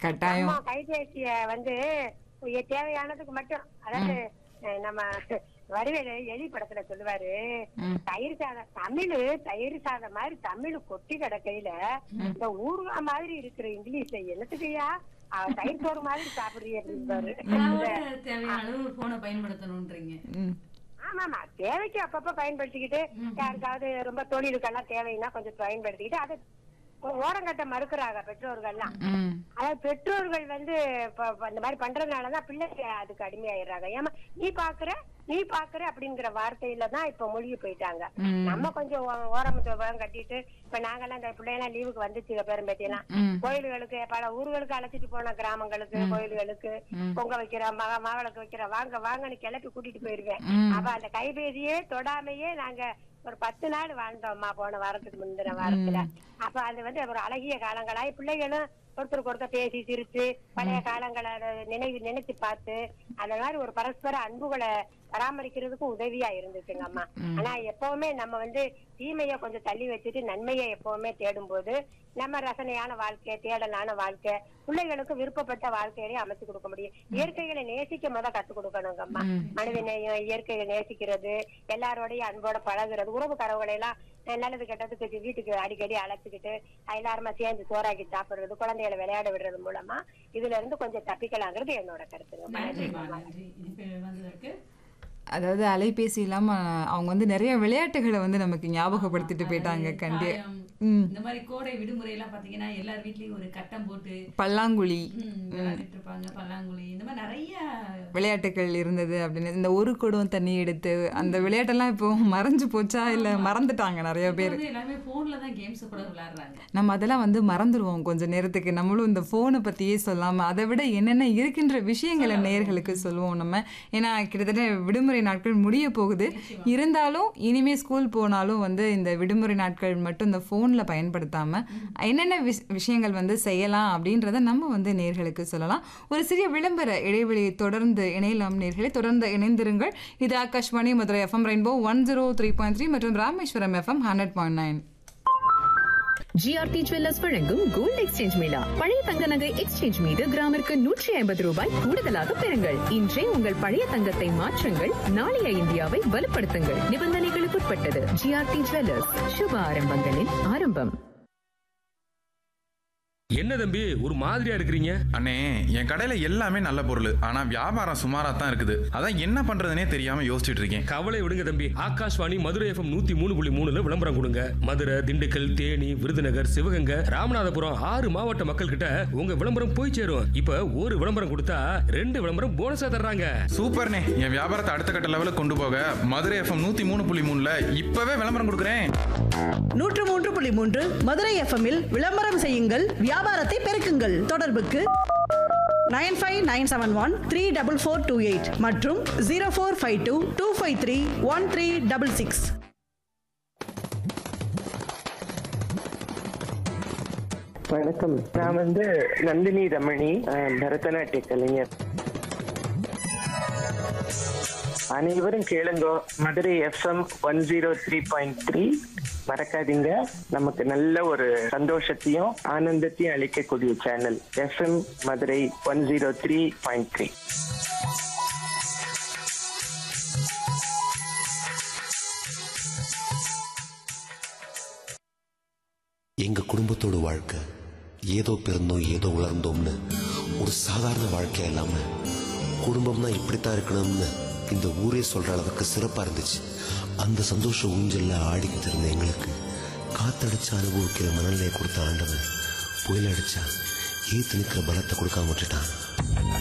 கட்டாயம் நம்ம கைபேசிய வந்து உய- தேவையானதுக்கு மட்டும் அதாவது அஹ், நம்ம வடிவேலு எலி படத்துல சொல்லுவாரு ம். தயிர் சாதம் தமிழ் தயிர் சாதம் மாதிரி தமிழ் கொட்டி கிடக்கையில இந்த ஊர்வா மாதிரி இருக்கிற இங்கிலீஷ் என்னத்துக்குயா அவ தயிர் சோறு மாதிரி சாப்பிடுறீ அப்படின்பாரு அதாவது தேவையான அளவு போனை பயன்படுத்தணும்ன்றீங்க ம். ஆமாமா தேவைக்கு அப்பப்ப பயன்படுத்திக்கிட்டு யாருக்காவது ரொம்ப தொழிலுக்கெல்லாம் தேவைன்னா கொஞ்சம் பயன்படுத்திக்கிட்டு அதை ஓரங்கட்ட மறுக்கிறாங்க பெற்றோர்கள்லாம் ம். அதாவது பெற்றோர்கள் வந்து இப்ப இப்ப இந்த மாதிரி பண்றதுனாலதான் பிள்ளைங்க அதுக்கு அடிமையாயிடுறாங்க ஏமா நீ பாக்குற நீ பாக்குற அப்படிங்கிற வார்த்தையில தான் இப்ப மூழ்கி போயிட்டாங்க ம். நம்ம கொஞ்சம் ஓ- ஓரம் ஓரம் கட்டிட்டு இப்ப நாங்கெல்லாம் இந்த பிள்ளையெல்லாம் லீவுக்கு வந்துச்சு பெரும்பேட்டியெல்லாம் ம். கோயில்களுக்கு பல ஊர்களுக்கு அழைச்சிட்டு போன கிராமங்களுக்கு கோயில்களுக்கு பொங்க வைக்கிற மக மாவிளக்கு வைக்கிற வாங்க வாங்கன்னு கிளப்பி கூட்டிட்டு போயிருவேன் ம். அப்ப அந்த கைபேசியே தொடாமையே நாங்க ஒரு பத்து நாள் வாழ்ந்தோம்மா போன வாரத்துக்கு முந்தின வாரத்துல அப்ப அது வந்து ஒரு அழகிய காலங்களாய் பிள்ளைகளும் ஒருத்தருக்கு ஒருத்தர் பேசி சிரிச்சு பழைய காலங்களை நினைவு நினைச்சு பார்த்து அந்த மாதிரி ஒரு பரஸ்பர அன்புகளை பராமரிக்கிறதுக்கும் உதவியா இருந்துச்சுங்க அம்மா ஆனா எப்பவுமே நம்ம வந்து தீமையை கொஞ்சம் தள்ளி வச்சுட்டு நன்மையை எப்பவுமே தேடும் போது நம்ம ரசனையான வாழ்க்கை தேடலான வாழ்க்கை பிள்ளைகளுக்கு விருப்பப்பட்ட வாழ்க்கையை அமைச்சு கொடுக்க முடியும் இயற்கைகளை நேசிக்க முத கத்து கொடுக்கணுங்க அம்மா மனித நேயம் இயற்கையை நேசிக்கிறது எல்லாரோடையும் அன்போட பழகுறது உறவுக்காரவங்களை எல்லாம் அஹ் நல்லது கெட்டதுக்கு வீட்டுக்கு அடிக்கடி அழைச்சிக்கிட்டு எல்லாருமா சேர்ந்து சோறாக்கி சாப்பிடுறது குழந்தைகளை விளையாட விடுறது மூலமா இதுல இருந்து கொஞ்சம் தப்பிக்கலாங்கிறது என்னோட கருத்துங்க நன்றிமா நன்றி இனிப்பு வந்ததற்கு அதாவது அலைபேசி இல்லாம அவங்க வந்து நிறைய விளையாட்டுகளை வந்து நமக்கு ஞாபகப்படுத்திட்டு போயிட்டாங்க அதாவது கண்டி தாயம், ம். இந்த மாதிரி கோடை விடுமுறை எல்லாம் பாத்தீங்கன்னா எல்லார் வீட்லயும் ஒரு கட்டம் போட்டு பல்லாங்குழி ம், விளையாடிட்டு இருப்பாங்க பல்லாங்குழி இந்த மாதிரி நிறைய விளையாட்டுகள் இருந்தது அப்படின்னு இந்த ஒரு குடம் தண்ணி எடுத்து அந்த விளையாட்டெல்லாம் இப்போ மறைஞ்சு போச்சா இல்ல மறந்துட்டாங்க நிறைய இப்ப பேர் வந்து எல்லாமே போன்ல தான் கேம்ஸ் கூட விளையாடுறாங்க நம்ம அதெல்லாம் வந்து மறந்துடுவோம் கொஞ்ச நேரத்துக்கு நம்மளும் இந்த ஃபோனை பற்றியே சொல்லாமல் அதை விட என்னென்ன இருக்கின்ற விஷயங்களை நேயர்களுக்கு சொல்லுவோம் நம்ம ஏன்னா கிட்டத்தட்ட விடுமுறை நாட்கள் முடிய போகுது இருந்தாலும் இனிமே ஸ்கூல் போனாலும் வந்து இந்த விடுமுறை நாட்கள் மட்டும் இந்த ஃபோனில் பயன்படுத்தாமல் என்னென்ன விஷ விஷயங்கள் வந்து செய்யலாம் அப்படின்றத நம்ம வந்து நேர்களுக்கு சொல்லலாம் ஒரு சிறிய விளம்பர இடைவெளியை தொடர்ந்து இணையலாம் நேர்களை தொடர்ந்து இணைந்திருங்கள் இது Akashvani Madurai FM Rainbow one zero three point three மற்றும் Rameswaram FM hundred point nine GRT jewellers வழங்கும் கோல்ட் எக்ஸ்சேஞ்ச் மேளா பழைய தங்க நகை எக்ஸ்சேஞ்ச் மீது கிராமிற்கு நூற்றி ஐம்பது ரூபாய் கூடுதலாக பெறுங்கள் இன்றே உங்கள் பழைய தங்கத்தை மாற்றுங்கள் நாளைய இந்தியாவை வலுப்படுத்துங்கள் நிபந்தனைகளுக்குட்பட்டது ஜிஆர்டி ஜுவல்லர்ஸ் சுப ஆரம்பங்களின் ஆரம்பம் என்ன தம்பி ஒரு மாதிரியா இருக்கிறீங்க அண்ணே என் கடையில எல்லாமே நல்ல பொருள் ஆனா வியாபாரம் சுமாரா தான் இருக்குது அதான் என்ன பண்றதுனே தெரியாம யோசிச்சுட்டு இருக்கேன் கவலை விடுங்க தம்பி ஆகாஷ்வாணி மதுரை எஃப்எம் நூத்தி மூணு புள்ளி மூணுல விளம்பரம் கொடுங்க மதுரை திண்டுக்கல் தேனி விருதுநகர் சிவகங்கை ராமநாதபுரம் ஆறு மாவட்ட மக்கள் கிட்ட உங்க விளம்பரம் போய் சேரும் இப்ப ஒரு விளம்பரம் கொடுத்தா ரெண்டு விளம்பரம் போனஸா தர்றாங்க சூப்பர்ண்ணே என் வியாபாரத்தை அடுத்த கட்ட லெவலுக்கு கொண்டு போக மதுரை எஃப்எம் நூத்தி மூணு புள்ளி மூணுல இப்பவே விளம்பரம் கொடுக்குறேன் நூற்று மூன்று புள்ளி மூன்று மதுரை எஃப்எம்மில் விளம்பரம் செய்யுங்கள் வியாபாரத்தை பெருக்குங்கள் தொடர்புக்கு nine five nine seven one three double four two eight மற்றும் zero four five two two five three one three double six வணக்கம் நான் வந்து நந்தினி ரமணி அஹ், பரதநாட்டிய கலைஞர் அனைவரும் கேளுங்கோ Madurai FM one zero three point three மறக்காதீங்க நமக்கு நல்ல ஒரு சந்தோஷத்தையும் ஆனந்தத்தையும் அளிக்கக்கூடிய channel FM Madurai one zero three point three எங்க குடும்பத்தோட வாழ்க்கை ஏதோ பிறந்தோம் ஏதோ வளர்ந்தோம்னு ஒரு சாதாரண வாழ்க்கையா இல்லாம குடும்பம்னா இப்படித்தான் இருக்கணும்னு இந்த ஊரே சொல்ற அளவுக்கு சிறப்பா இருந்துச்சு அந்த சந்தோஷ ஊஞ்சல்ல ஆடிக்கிட்டு இருந்த எங்களுக்கு காத்தடிச்சு அனுபவிக்கிற மனநிலையை கொடுத்த ஆண்டவன் புயல் அடிச்சா ஏத்து நிக்கிற பலத்தை கொடுக்காம விட்டுட்டான்